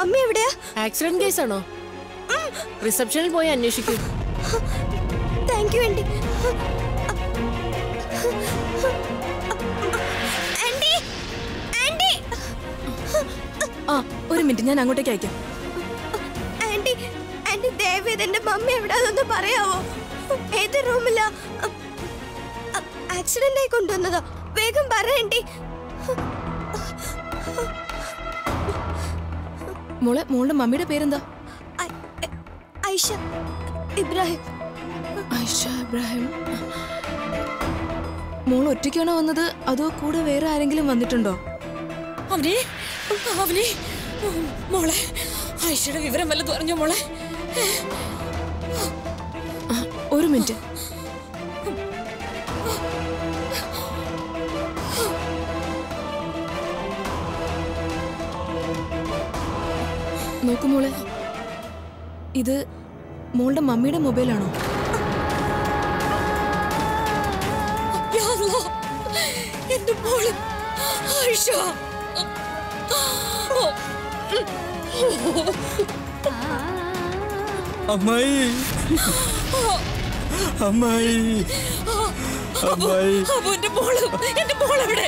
Mummy എവിടെയാ accident കേസാണോ റിസപ്ഷനിൽ പോയി അന്വേഷിക്കൂ thank you aunty aunty aunty ആ ഒരു മിനിറ്റ് ഞാൻ അങ്ങോട്ടേക്ക് അയക്കാം ആന്റി ആന്റി ദയവേത് എന്റെ മമ്മി എവിടെയാണെന്ന് പറയാവോ ഏത് റൂമിലാ ആക്സിഡന്റ് ആയി കൊണ്ടുവന്നതോ വേഗം പറ ആന്റി മോളെ മോളുടെ മമ്മിയുടെ പേരെന്താ ഐ- ഐ- ഐഷ ഇബ്രാഹിം ഐഷ ഇബ്രാഹിം മോൾ ഒറ്റയ്ക്കാണോ വന്നത് അതോ കൂടെ വേറെ ആരെങ്കിലും വന്നിട്ടുണ്ടോ അവനെ അവനെ മോളെ ആയിഷയുടെ വിവരം വല്ലതും അറിഞ്ഞോ മോളെ ആ, ഒരു മിനിറ്റ് നോക്കു മോളെ ഇത് മോളുടെ മമ്മിയുടെ മൊബൈലാണോ യാ അല്ലാ, എന്റെ മോള് ആയിഷ അമ്മായി അമ്മായി അമ്മായി അപ്പൊ എന്റെ മോള് എന്റെ മോളെവിടെ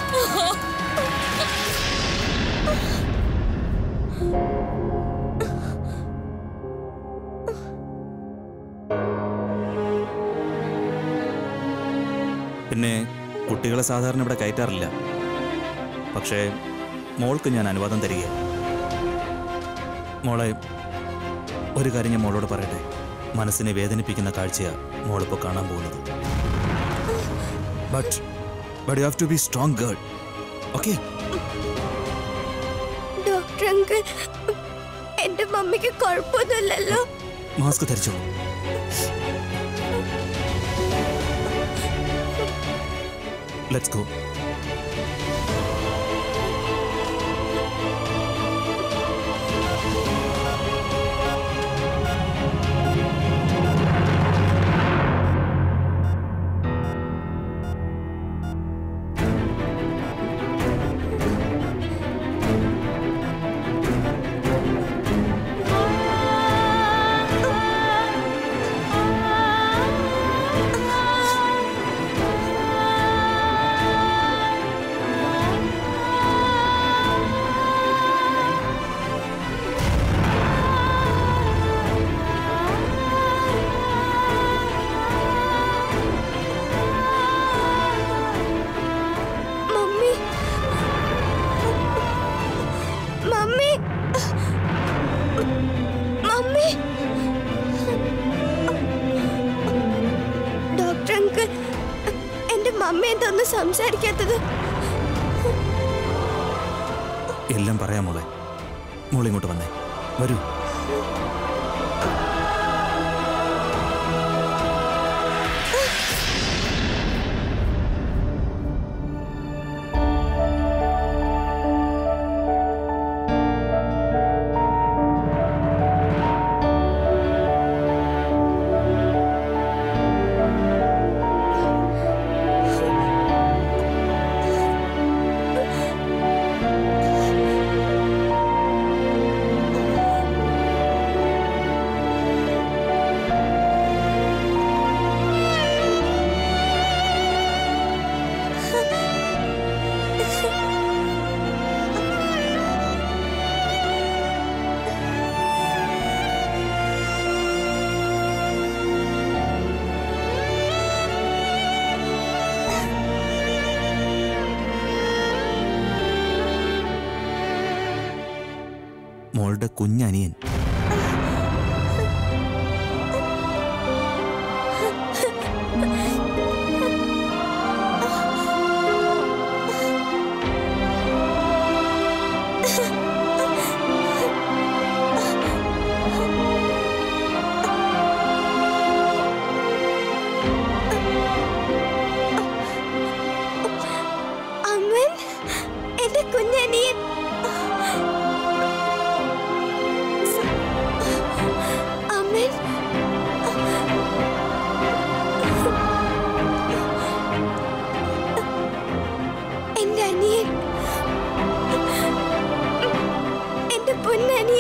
പിന്നെ കുട്ടികളെ സാധാരണ ഇവിടെ കയറ്റാറില്ല പക്ഷേ മോൾക്ക് ഞാൻ അനുവാദം തരിക മോളെ ഒരു കാര്യം ഞാൻ മോളോട് പറയട്ടെ മനസ്സിനെ വേദനിപ്പിക്കുന്ന കാഴ്ചയാ മോളിപ്പോൾ കാണാൻ പോകുന്നത് but but you have to be strong girl okay doctor uncle എന്റെ മമ്മിക്ക് കുഴപ്പമൊന്നുമില്ലല്ലോ മാസ്ക് ധരിച്ചോളൂ let's go mummy mummy mummy doctor uncle എന്റെ മമ്മി എന്തൊന്നും സംസാരിക്കാത്തത് എല്ലാം പറയാം മോളെ മോളെ ഇങ്ങോട്ട് വന്നേ വരൂ മോളുടെ കുഞ്ഞനിയൻ അമ്മൻ എന്റെ കുഞ്ഞനിയൻ അമ്മൻ എന്റെ അനിയൻ എന്റെ പൊന്നനിയൻ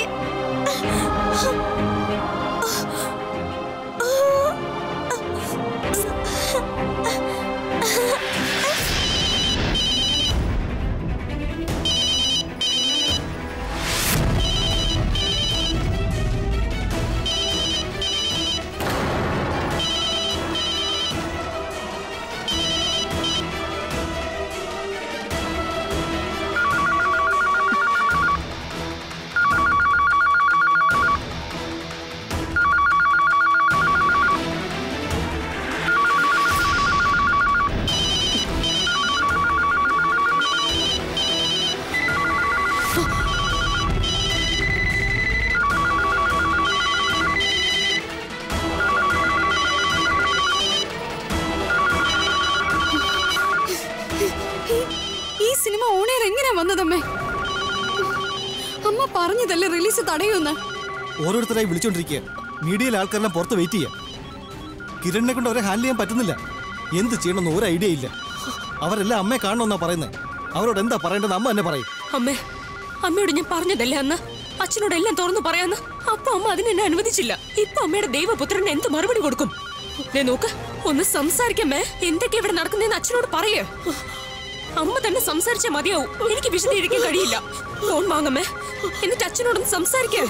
ഈ സിനിമ ഓണേർ എങ്ങനെയാ വന്നതമ്മേ അമ്മ പറഞ്ഞതല്ലേ റിലീസ് തടയുമെന്ന് ഓരോരുത്തരായി വിളിച്ചോണ്ടിരിക്കുക മീഡിയയിലെ ആൾക്കാരെല്ലാം പുറത്ത് വെയിറ്റ് ചെയ്യാം കിരണിനെ കൊണ്ട് അവരെ ഹാൻഡിൽ ചെയ്യാൻ പറ്റുന്നില്ല എന്ത് ചെയ്യണമെന്ന് ഒരു ഐഡിയ ഇല്ല അവരെല്ലാം അമ്മയെ കാണണമെന്നാ പറയുന്നത് അവരോട് എന്താ പറയേണ്ടത് അമ്മ തന്നെ പറയും അമ്മേ അമ്മയോട് ഞാൻ പറഞ്ഞതല്ലേ അന്ന് അച്ഛനോട് എല്ലാം തുറന്നു പറയാന്ന് അപ്പൊ അമ്മ അതിനെന്നെ അനുവദിച്ചില്ല ഇപ്പൊ അമ്മയുടെ ദൈവപുത്രന് എന്ത് മറുപടി കൊടുക്കും ദേ നോക്ക് ഒന്ന് സംസാരിക്കമ്മേ എന്തൊക്കെ ഇവിടെ നടക്കുന്നതെന്ന് അച്ഛനോട് പറയേ അമ്മ തന്നെ സംസാരിച്ചാൽ മതിയാവും എനിക്ക് വിശദീകരിക്കാൻ കഴിയില്ല ഫോൺ വാങ്ങമ്മേ എന്നിട്ട് അച്ഛനോടൊന്ന് സംസാരിക്കേ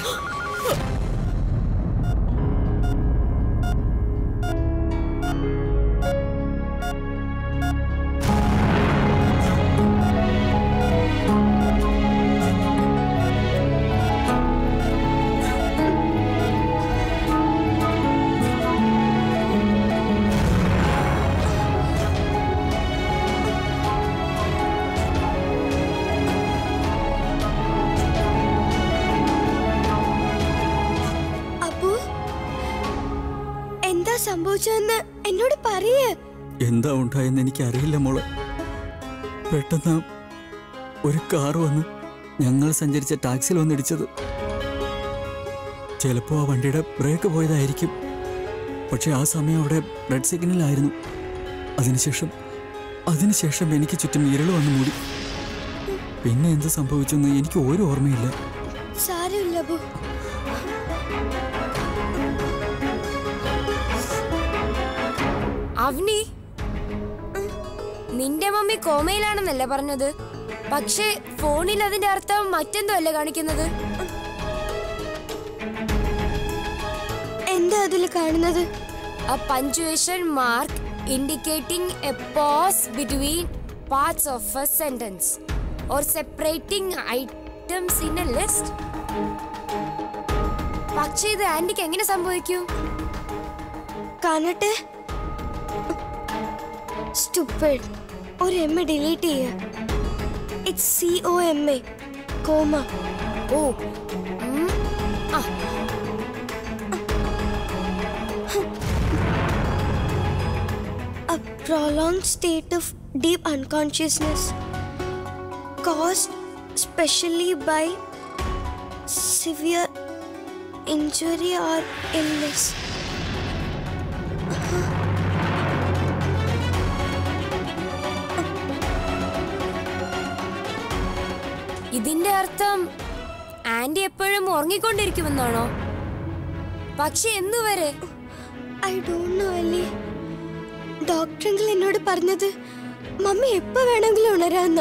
അപ്പു എന്താ സംഭവിച്ചതെന്ന് എന്നോട് പറയേ എന്താ ഉണ്ടായെന്ന് എനിക്കറിയില്ല മോളെ പെട്ടെന്ന് ഒരു കാർ വന്ന് ഞങ്ങൾ സഞ്ചരിച്ച ടാക്സിയിൽ വന്നിടിച്ചത് ചിലപ്പോൾ ആ വണ്ടിയുടെ ബ്രേക്ക് പോയതായിരിക്കും പക്ഷെ ആ സമയം അവിടെ റെഡ് സിഗ്നലായിരുന്നു അതിനുശേഷം അതിനുശേഷം എനിക്ക് ചുറ്റും ഇരുൾ വന്ന് മൂടി പിന്നെ എന്ത് സംഭവിച്ചെന്ന് എനിക്ക് ഒരു ഓർമ്മയില്ല സാരമില്ല അപ്പു അവനി നിന്റെ മമ്മി കോമയിലാണെന്നല്ലേ പറഞ്ഞത് പക്ഷേ ഫോണിൽ അതിന്റെ അർത്ഥം മറ്റെന്തോ അല്ലേ കാണിക്കുന്നത് എന്താ അതിൽ കാണുന്നത് a punctuation mark indicating a pause between parts of a sentence or separating items in a list പക്ഷേ ഇത് ആന്റിക്ക് എങ്ങനെ സംഭവിക്കും കാണട്ടെ സ്റ്റുപ്പിഡ് ഒരു എം എ ഡിലീറ്റ് ചെയ്യ it's C O M A comma ഓ ഉം, ആ a prolonged state of deep unconsciousness caused specially by severe injury or illness. ഇതിന്റെ അർത്ഥം ആന്റി എപ്പോഴും ഉറങ്ങിക്കൊണ്ടിരിക്കുമെന്നാണോ പക്ഷെ എന്നുവരെ ഐ ഡോണ്ട് നോ അല്ലേ ഡോക്ടറെങ്കിൽ എന്നോട് പറഞ്ഞത് മമ്മി എപ്പോ വേണമെങ്കിലും ഉണരാന്ന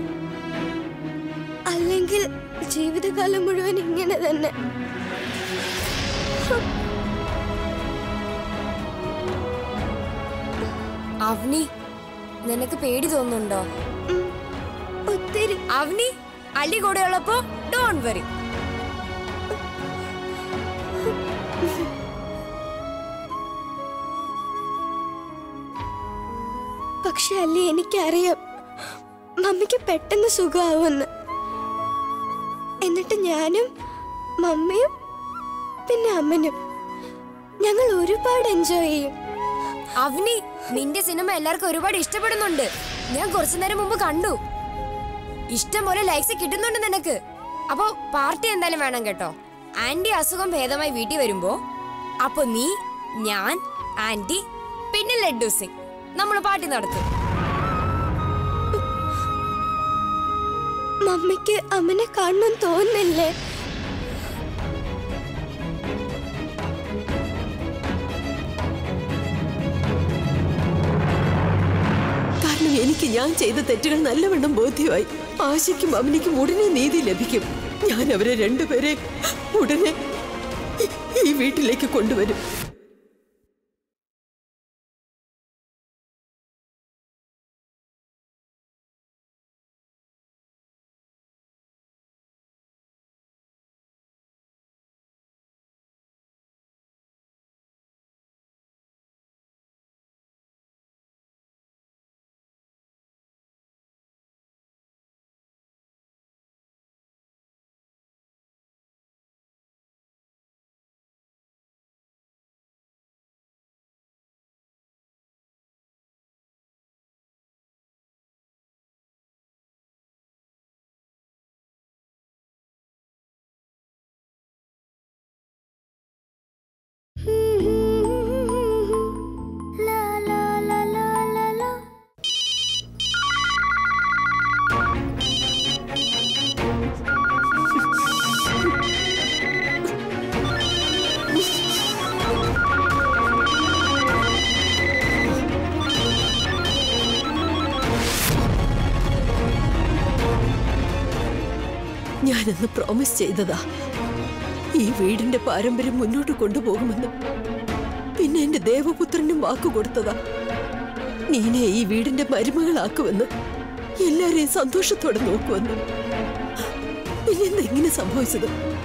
അല്ലെങ്കിൽ ജീവിതകാലം മുഴുവൻ ഇങ്ങനെ തന്നെ അവനി നിനക്ക് പേടി തോന്നുന്നുണ്ടോ ഉം, ഒത്തിരി അവനി അടി കൂടെ ഉള്ളപ്പോ ഡോൺ വരി പക്ഷെ അല്ലേ എനിക്കറിയാം മമ്മിക്ക് പെട്ടെന്ന് സുഖമാവുമെന്ന് എന്നിട്ട് ഞാനും മമ്മിയും പിന്നെ അമ്മനും ഞങ്ങൾ ഒരുപാട് എൻജോയ് ചെയ്യും അവനി നിന്റെ സിനിമ എല്ലാവർക്കും ഒരുപാട് ഇഷ്ടപ്പെടുന്നുണ്ട് ഞാൻ കുറച്ചു നേരം മുമ്പ് കണ്ടു ഇഷ്ടം പോലെ ലൈക്സ് കിട്ടുന്നുണ്ട് നിനക്ക് അപ്പോ പാർട്ടി എന്തായാലും വേണം കേട്ടോ ആന്റി അസുഖം ഭേദമായി വീട്ടിൽ വരുമ്പോ അപ്പൊ നീ ഞാൻ ആന്റി പിന്നെ ലഡ്ഡു സിംഗ് നമ്മൾ പാർട്ടി നടത്തും മമ്മിക്ക് അമ്മനെ കാണണം തോന്നുന്നില്ലേ കാരണം എനിക്ക് ഞാൻ ചെയ്ത തെറ്റുകൾ നല്ലവണ്ണം ബോധ്യമായി ആശയ്ക്കും അവനിക്കും ഉടനെ നീതി ലഭിക്കും ഞാൻ അവരെ രണ്ടുപേരെ ഉടനെ ഈ വീട്ടിലേക്ക് കൊണ്ടുവരും ഞാനന്ന് പ്രോമിസ് ചെയ്തതാ ഈ വീടിന്റെ പാരമ്പര്യം മുന്നോട്ട് കൊണ്ടുപോകുമെന്ന് പിന്നെ എന്റെ ദേവപുത്രനും വാക്കു കൊടുത്തതാ നീനെ ഈ വീടിന്റെ മരുമകളാക്കുമെന്ന് എല്ലാരെയും സന്തോഷത്തോടെ നോക്കുമെന്ന് പിന്നെന്താ ഇങ്ങനെ സംഭവിച്ചത്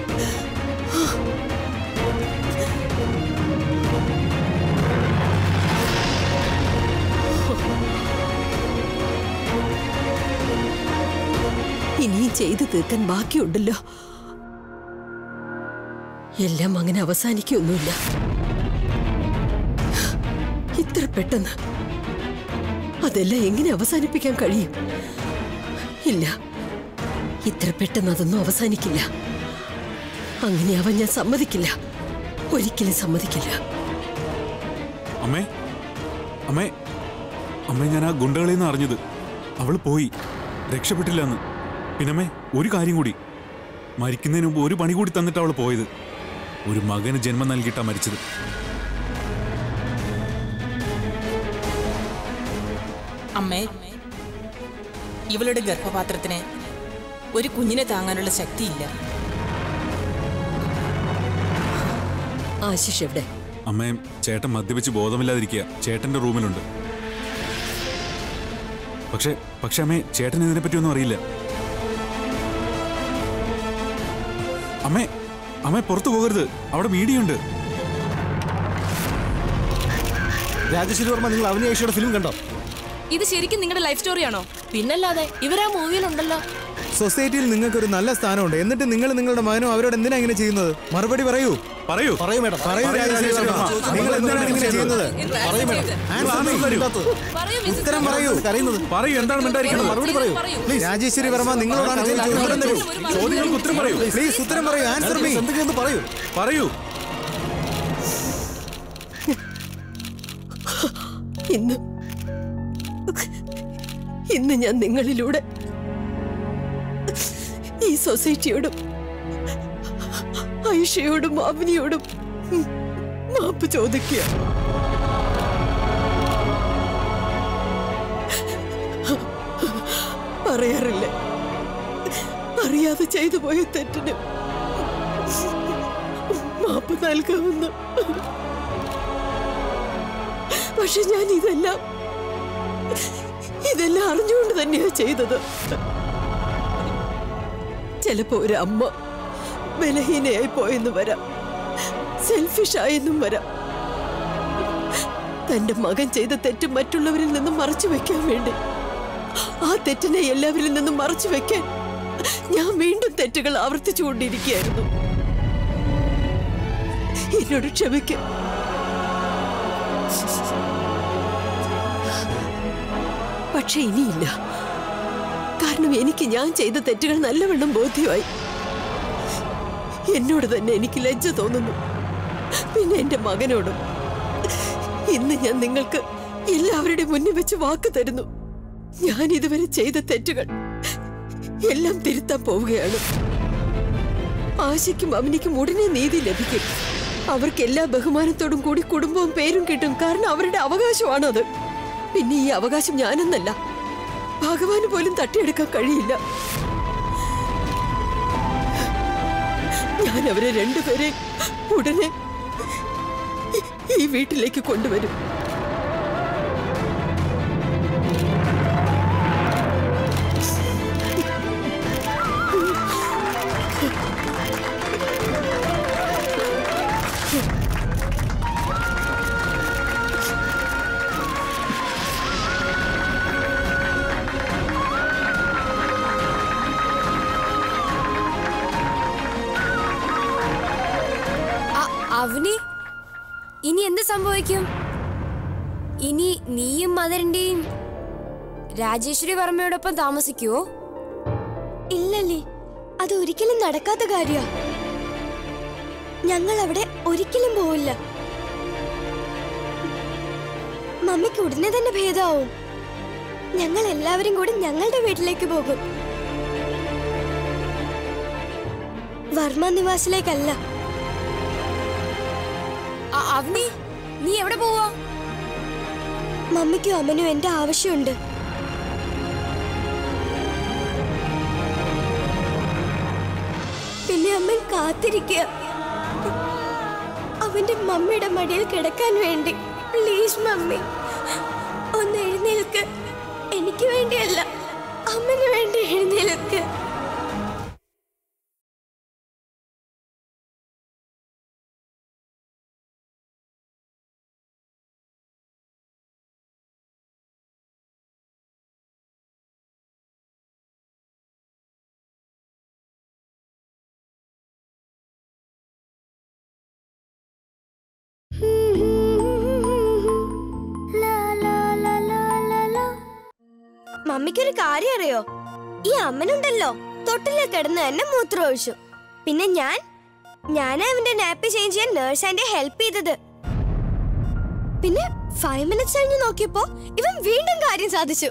ഇനിയും ചെയ്തു തീർക്കാൻ ബാക്കിയുണ്ടല്ലോ എല്ലാം അങ്ങനെ അവസാനിക്കൊന്നുമില്ല ഇത്ര പെട്ടെന്ന് അതെല്ലാം എങ്ങനെ അവസാനിപ്പിക്കാൻ കഴിയും ഇല്ല ഇത്ര പെട്ടെന്ന് അതൊന്നും അവസാനിക്കില്ല അങ്ങനെ അവൻ ഞാൻ സമ്മതിക്കില്ല ഒരിക്കലും സമ്മതിക്കില്ല അമ്മേ അമ്മേ അമ്മേ ഞാൻ ആ ഗുണ്ടകളിൽ നിന്ന് അറിഞ്ഞത് അവൾ പോയി രക്ഷപ്പെട്ടില്ല എന്ന് പിന്നമ്മേ ഒരു കാര്യം കൂടി മരിക്കുന്നതിന് മുമ്പ് ഒരു പണി കൂടി തന്നിട്ട് അവൾ പോയത് ഒരു മകന് ജന്മം നൽകിയിട്ടാ മരിച്ചത് അമ്മേ ഇവളുടെ ഗർഭപാത്രത്തിന് ഒരു കുഞ്ഞിനെ താങ്ങാനുള്ള ശക്തിയില്ല ആശിഷ് എവിടെ അമ്മേ ചേട്ടൻ മദ്യപിച്ച് ബോധമില്ലാതിരിക്കുക ചേട്ടന്റെ റൂമിലുണ്ട് പക്ഷേ പക്ഷെ അമ്മേ ചേട്ടൻ ഇതിനെപ്പറ്റി ഒന്നും അറിയില്ല അമ്മേ അമ്മേ പുറത്തു പോകരുത് അവിടെ മീഡിയ ഉണ്ട് രാജശ്രീ വർമ്മ നിങ്ങൾ അഭിനയിച്ചയുടെ ഫിലിം കണ്ടോ ഇത് ശരിക്കും നിങ്ങളുടെ ലൈഫ് സ്റ്റോറിയാണോ പിന്നല്ലാതെ ഇവരാ മൂവിയിലുണ്ടല്ലോ സൊസൈറ്റിയിൽ നിങ്ങൾക്ക് ഒരു നല്ല സ്ഥാനമുണ്ട് എന്നിട്ട് നിങ്ങൾ നിങ്ങളുടെ മകനും അവരോട് എന്തിനാ ഇങ്ങനെ ചെയ്യുന്നത് മറുപടി പറയൂ പറയൂ പറയൂ മേഡം പറയൂ രാജശ്രീ വർമ്മ നിങ്ങൾ എന്തിനാണ് ഇങ്ങനെ ചെയ്യുന്നത് പറയൂ മേഡം Answer me. ഉത്തരം പറയൂ കരയുന്നത് പറയൂ എന്താണ് മിണ്ടായിരിക്കുന്നത് മറുപടി പറയൂ രാജേശ്വരി വർമ്മ നിങ്ങളോടാണ് ചോദിച്ചത് ഉത്തരം തരൂ ചോദ്യങ്ങൾക്ക് ഉത്തരം പറയൂ പ്ലീസ് ഉത്തരം പറയൂ ആൻസർ മീ എന്തെങ്കിലും ഒന്ന് പറയൂ പറയൂ ഇന്ന് ഇന്ന് ഞാൻ നിങ്ങളിലൂടെ ഈ സൊസൈറ്റിയോടും ഐഷയോടും അവനിയോടും മാപ്പ് ചോദിക്കുക പറയാറില്ല അറിയാതെ ചെയ്തു പോയ തെറ്റിന് മാപ്പ് നൽകാമെന്ന് പക്ഷെ ഞാൻ ഇതെല്ലാം ഇതെല്ലാം അറിഞ്ഞുകൊണ്ട് തന്നെയാ ചെയ്തത് ചിലപ്പോ ഒരു അമ്മ ബലഹീനയായി പോയെന്ന് വരാം സെൽഫിഷ് ആയെന്നും വരാം തന്റെ മകൻ ചെയ്ത തെറ്റ് മറ്റുള്ളവരിൽ നിന്നും മറച്ചു വെക്കാൻ വേണ്ടി ആ തെറ്റിനെ എല്ലാവരിൽ നിന്നും മറച്ചു വെക്കാൻ ഞാൻ വീണ്ടും തെറ്റുകൾ ആവർത്തിച്ചുകൊണ്ടിരിക്കുകയായിരുന്നു എന്നോട് ക്ഷമിക്കും പക്ഷെ ഇനിയില്ല കാരണം എനിക്ക് ഞാൻ ചെയ്ത തെറ്റുകൾ നല്ലവണ്ണം ബോധ്യമായി എന്നോട് തന്നെ എനിക്ക് ലജ്ജ തോന്നുന്നു പിന്നെ എന്റെ മകനോടും ഇന്ന് ഞാൻ നിങ്ങൾക്ക് എല്ലാവരുടെയും മുന്നിൽ വെച്ച് വാക്ക് തരുന്നു ഞാൻ ഇതുവരെ ചെയ്ത തെറ്റുകൾ എല്ലാം തിരുത്താൻ പോവുകയാണ് ആശയ്ക്കും അവനിക്കും ഉടനെ നീതി ലഭിക്കും അവർക്ക് എല്ലാ ബഹുമാനത്തോടും കൂടി കുടുംബവും പേരും കിട്ടും കാരണം അവരുടെ അവകാശമാണത് പിന്നെ ഈ അവകാശം ഞാനെന്നല്ല ഭഗവാന് പോലും തട്ടിയെടുക്കാൻ കഴിയില്ല ഞാൻ അവരെ രണ്ടുപേരെ ഉടനെ ഈ- ഈ വീട്ടിലേക്ക് കൊണ്ടുവരും അ- അവനി ഇനി എന്ത് സംഭവിക്കും ഇനി നീയും മദറിന്റെയും രാജേശ്വരി വർമ്മയോടൊപ്പം താമസിക്കുവോ ഇല്ലല്ലേ അത് ഒരിക്കലും നടക്കാത്ത കാര്യ ഞങ്ങൾ അവിടെ ഒരിക്കലും പോവില്ല മമ്മിക്ക് ഉടനെ തന്നെ ഭേദമാവും ഞങ്ങൾ എല്ലാവരും കൂടി ഞങ്ങളുടെ വീട്ടിലേക്ക് പോകും വർമ്മ നിവാസിലേക്കല്ല അ- അവനി നീ എവിടെ പോവാ മമ്മിക്കും അമ്മനും എന്റെ ആവശ്യമുണ്ട് അമ്മൻ കാത്തിരിക്കുക അവന്റെ മമ്മിയുടെ മടിയിൽ കിടക്കാൻ വേണ്ടി പ്ലീസ് മമ്മി ഒന്ന് എഴുന്നേൽക്ക് എനിക്ക് വേണ്ടിയല്ല അമ്മന് വേണ്ടി എഴുന്നേൽക്ക് മമ്മിക്കൊരു കാര്യം അറിയോ ഈ അമ്മനുണ്ടല്ലോ തൊട്ടിലെ കിടന്ന് എന്നെ മൂത്രം ഒഴിച്ചു പിന്നെ ഞാൻ ഞാനാ അവന്റെ നാപ്പ് ചേഞ്ച് ചെയ്യാൻ നേഴ്സ് ആൻഡ് ഹെൽപ്പ് ചെയ്തത് പിന്നെ ഫൈവ് മിനിറ്റ്സ് കഴിഞ്ഞ് നോക്കിയപ്പോ ഇവൻ വീണ്ടും കാര്യം സാധിച്ചു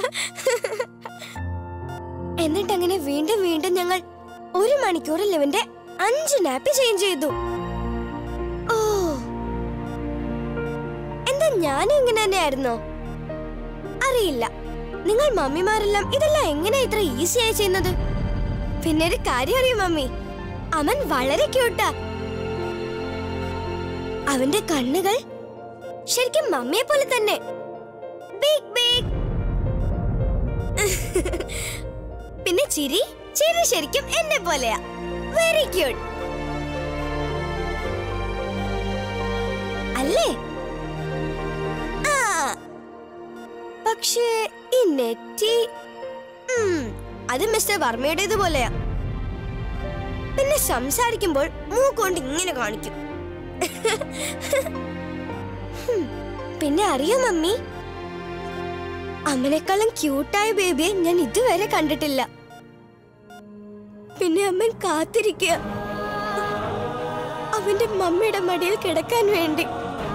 എന്നിട്ട് അങ്ങനെ വീണ്ടും വീണ്ടും ഞങ്ങൾ ഒരു മണിക്കൂറിൽ ഇവന്റെ അഞ്ച് നാപ്പ് ചേഞ്ച് ചെയ്തു ഓ എന്താ ഞാനും ഇങ്ങനെ തന്നെയായിരുന്നോ അറിയില്ല നിങ്ങൾ മമ്മിമാരെല്ലാം ഇതെല്ലാം എങ്ങനെ ഇത്ര ഈസി ആയി ചെയ്യുന്നത് പിന്നെ ഒരു കാര്യം അറിയും മമ്മി അവൻ വളരെ ക്യൂട്ടാ അവന്റെ കണ്ണുകൾ ശരിക്കും മമ്മിയെ പോലെ തന്നെ ബിഗ് ബിഗ് പിന്നെ ചിരി ചിരി ശരിക്കും എന്നെ പോലെയാ വെരി ക്യൂട്ട് അല്ലേ ആ പക്ഷേ ഈ നെറ്റി ഉം, അത് മിസ്റ്റർ വർമ്മയുടേത് പോലെയാ പിന്നെ സംസാരിക്കുമ്പോൾ മൂക്കൊണ്ട് ഇങ്ങനെ കാണിക്കും ഹും, പിന്നെ അറിയോ മമ്മി അമ്മനേക്കാളും ക്യൂട്ടായ ബേബിയെ ഞാൻ ഇതുവരെ കണ്ടിട്ടില്ല പിന്നെ അമ്മൻ കാത്തിരിക്കുക അവന്റെ മമ്മിയുടെ മടിയിൽ കിടക്കാൻ വേണ്ടി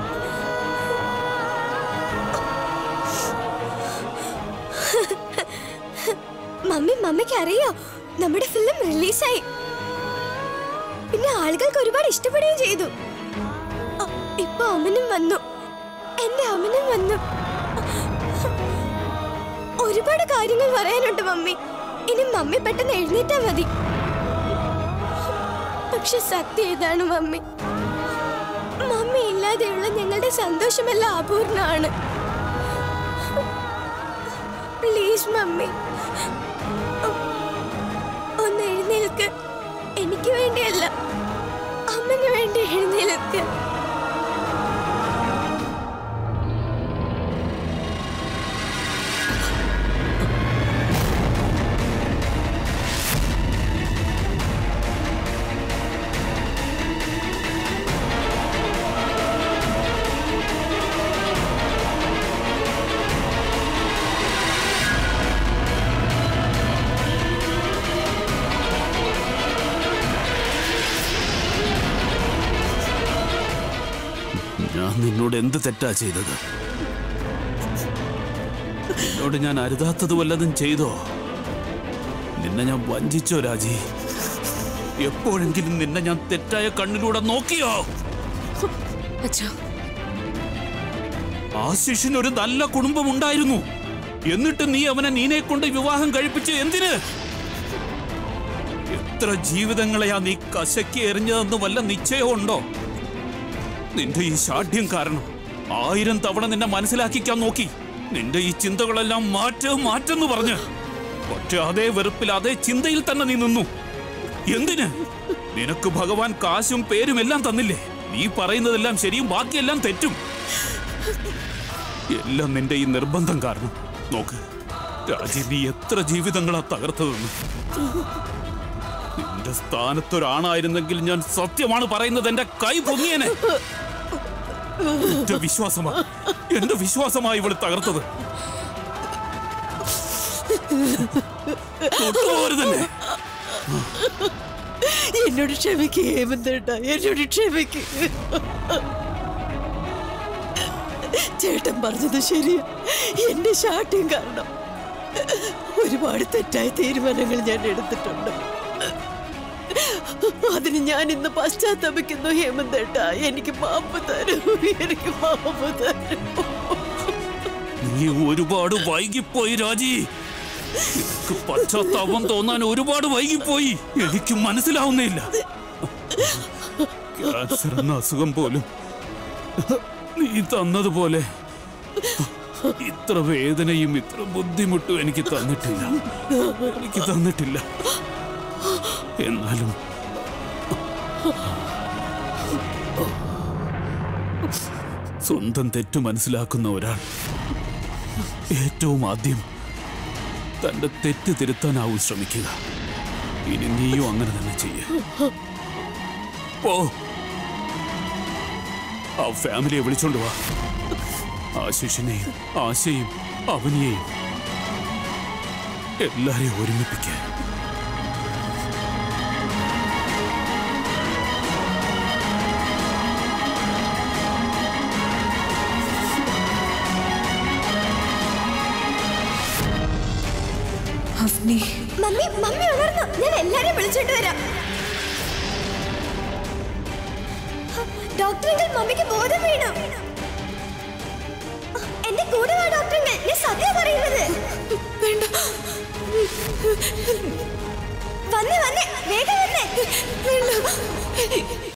മമ്മി മമ്മിക്ക് അറിയോ നമ്മുടെ ഫിലിം റിലീസായി പിന്നെ ആളുകൾക്ക് ഒരുപാട് ഇഷ്ടപ്പെടുകയും ചെയ്തു അ, ഇപ്പൊ അമ്മനും വന്നു എന്റെ അമ്മനും വന്നു ഒരുപാട് കാര്യങ്ങൾ പറയാനുണ്ട് മമ്മി ഇനി മമ്മി പെട്ടെന്ന് എഴുന്നേറ്റാ മതി പക്ഷെ സത്യം ഇതാണ് മമ്മി മമ്മി ഇല്ലാതെയുള്ള ഞങ്ങളുടെ സന്തോഷമെല്ലാം അപൂർണമാണ് പ്ലീസ് മമ്മി ഒന്ന് എഴുന്നേൽക്ക് എനിക്ക് വേണ്ടിയല്ല അമ്മന് വേണ്ടി എഴുന്നേൽക്ക് ഞാൻ നിന്നോട് എന്ത് തെറ്റാ ചെയ്തത് നിന്നോട് ഞാൻ അരുതാത്തത് വല്ലതും ചെയ്തോ നിന്നെ ഞാൻ വഞ്ചിച്ചോ രാജി എപ്പോഴെങ്കിലും നിന്നെ ഞാൻ തെറ്റായ കണ്ണിലൂടെ നോക്കിയോ അച്ഛാ ആശിഷിന് ഒരു നല്ല കുടുംബമുണ്ടായിരുന്നു എന്നിട്ട് നീ അവനെ നീനെ കൊണ്ട് വിവാഹം കഴിപ്പിച്ച് എന്തിന് എത്ര ജീവിതങ്ങളെയാ നീ കശക്കി എറിഞ്ഞതെന്ന് വല്ല നിശ്ചയമുണ്ടോ നിന്റെ ഈ ശാഠ്യം കാരണം ആയിരം തവണ നിന്നെ മനസ്സിലാക്കിക്കാൻ നോക്കി നിന്റെ ഈ ചിന്തകളെല്ലാം മാറ്റ് മാറ്റെന്ന് പറഞ്ഞ് പക്ഷെ അതേ വെറുപ്പിൽ അതേ ചിന്തയിൽ തന്നെ നീ നിന്നു എന്തിന് നിനക്ക് ഭഗവാൻ കാശും പേരും എല്ലാം തന്നില്ലേ നീ പറയുന്നതെല്ലാം ശരിയും ബാക്കിയെല്ലാം തെറ്റും എല്ലാം നിന്റെ ഈ നിർബന്ധം കാരണം നോക്ക് രാജി നീ എത്ര ജീവിതങ്ങളാ തകർത്തതെന്ന് നിന്റെ സ്ഥാനത്തൊരാണായിരുന്നെങ്കിൽ ഞാൻ സത്യമാണ് പറയുന്നത് എന്റെ കൈ പൊങ്ങിയനെ എന്റെ വിശ്വാസമാ എന്റെ വിശ്വാസമായി ഇവള് തകർത്തത് തൊട്ടുപോരുതന്നെ എന്നോട് ക്ഷമിക്ക് ഹേമന്തേട്ട എന്നോട് ക്ഷമിക്ക് ചേട്ടൻ പറഞ്ഞത് ശരിയാ എന്റെ ശാഠ്യം കാരണം ഒരുപാട് തെറ്റായ തീരുമാനങ്ങൾ ഞാൻ എടുത്തിട്ടുണ്ട് അതിന് ഞാൻ ഇന്ന് പശ്ചാത്തപിക്കുന്നു ഹേമന്തേട്ട എനിക്ക് മാപ്പ് തരൂ എനിക്ക് മാപ്പ് തരൂ നീ ഒരുപാട് വൈകിപ്പോയി രാജി നിനക്ക് പശ്ചാത്താപം തോന്നാൻ ഒരുപാട് വൈകിപ്പോയി എനിക്ക് മനസ്സിലാവുന്നില്ല ക്യാൻസർ എന്ന അസുഖം പോലും നീ തന്നതുപോലെ ഇത്ര വേദനയും ഇത്ര ബുദ്ധിമുട്ടും എനിക്ക് തന്നിട്ടില്ല എനിക്ക് തന്നിട്ടില്ല എന്നാലും സ്വന്തം തെറ്റു മനസ്സിലാക്കുന്ന ഒരാൾ ഏറ്റവും ആദ്യം തന്റെ തെറ്റ് തിരുത്താനാവും ശ്രമിക്കുക ഇനി നീയും അങ്ങനെ തന്നെ ചെയ്യ പോ ആ ഫാമിലിയെ വിളിച്ചോണ്ട് വാ ആശിഷിനെയും ആശയും അവനിയെയും എല്ലാരെയും ഒരുമിപ്പിക്കാൻ അവനി മമ്മി മമ്മി ഉണർന്നു ഞാൻ എല്ലാരെയും വിളിച്ചിട്ട് വരാം ഡോക്ടർ അങ്കിൾ മമ്മിക്ക് ബോധം വീണു എന്റെ കൂടെ വാ ഡോക്ടർ അങ്കിൾ ഞാൻ സത്യം പറയുന്നത് വേണ്ട വന്നേ വന്നേ വേഗം വന്നേ വേണ്ട